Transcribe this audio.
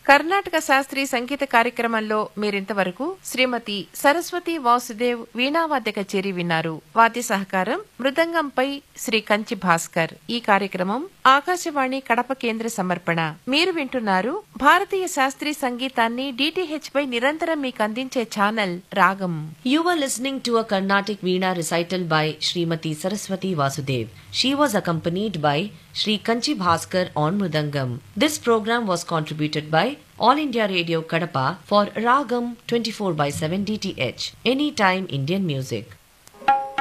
కర్ణాటక శాస్త్రీయ సంగీత కార్యక్రమంలో మీరింతవరకు శ్రీమతి సరస్వతి వాసుదేవ్ వీణావాద్య కచేరి విన్నారు వాద్య సహకారం మృదంగంపై శ్రీ కంచి భాస్కర్ ఈ కార్యక్రమం ఆకాశవాణి కడప కేంద్ర సమర్పణ మీరు వింటున్నారు భారతీయ శాస్త్రీయ సంగీతాన్ని డిటిహెచ్ పై నిరంతరం మీకు అందించే ఛానల్ రాగం You were listening to a Carnatic Veena recital by Srimati Saraswati Vasudev. She was accompanied by Sri Kanchi Bhaskar on Mridangam. This program was contributed by All India Radio Kadapa for Ragam 24 by 7 DTH. Anytime Indian music.